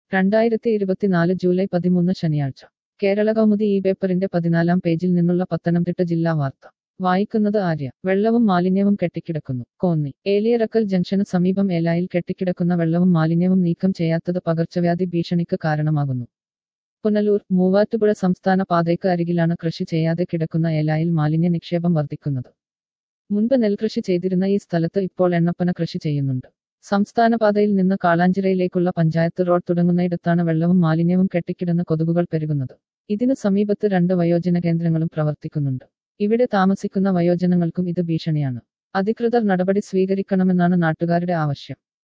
രണ്ടായിരത്തി ഇരുപത്തിനാല് ജൂലൈ പതിമൂന്ന് ശനിയാഴ്ച കേരള കൗമുദി ഈ പേപ്പറിന്റെ പതിനാലാം പേജിൽ നിന്നുള്ള പത്തനംതിട്ട ജില്ലാ വാർത്ത വായിക്കുന്നത് ആര്യ വെള്ളവും മാലിന്യവും കെട്ടിക്കിടക്കുന്നു കോന്നി ഏലിയറക്കൽ ജംഗ്ഷന് സമീപം ഏലായിൽ കെട്ടിക്കിടക്കുന്ന വെള്ളവും മാലിന്യവും നീക്കം ചെയ്യാത്തത് പകർച്ചവ്യാധി ഭീഷണിക്ക് കാരണമാകുന്നു പുനലൂർ മൂവാറ്റുപുഴ സംസ്ഥാന പാതയ്ക്ക് അരികിലാണ് കൃഷി ചെയ്യാതെ കിടക്കുന്ന ഏലായിൽ മാലിന്യ നിക്ഷേപം വർദ്ധിക്കുന്നത് മുൻപ് നെൽകൃഷി ചെയ്തിരുന്ന ഈ സ്ഥലത്ത് ഇപ്പോൾ എണ്ണപ്പന കൃഷി ചെയ്യുന്നുണ്ട് സംസ്ഥാന പാതയിൽ നിന്ന് കാളാഞ്ചിറയിലേക്കുള്ള പഞ്ചായത്ത് റോഡ് തുടങ്ങുന്നയിടത്താണ് വെള്ളവും മാലിന്യവും കെട്ടിക്കിടന്ന് കൊതുകുകൾ പെരുകുന്നത് ഇതിനു സമീപത്ത് രണ്ട് വയോജന കേന്ദ്രങ്ങളും പ്രവർത്തിക്കുന്നുണ്ട് ഇവിടെ താമസിക്കുന്ന വയോജനങ്ങൾക്കും ഇത് ഭീഷണിയാണ് അധികൃതർ നടപടി സ്വീകരിക്കണമെന്നാണ് നാട്ടുകാരുടെ ആവശ്യം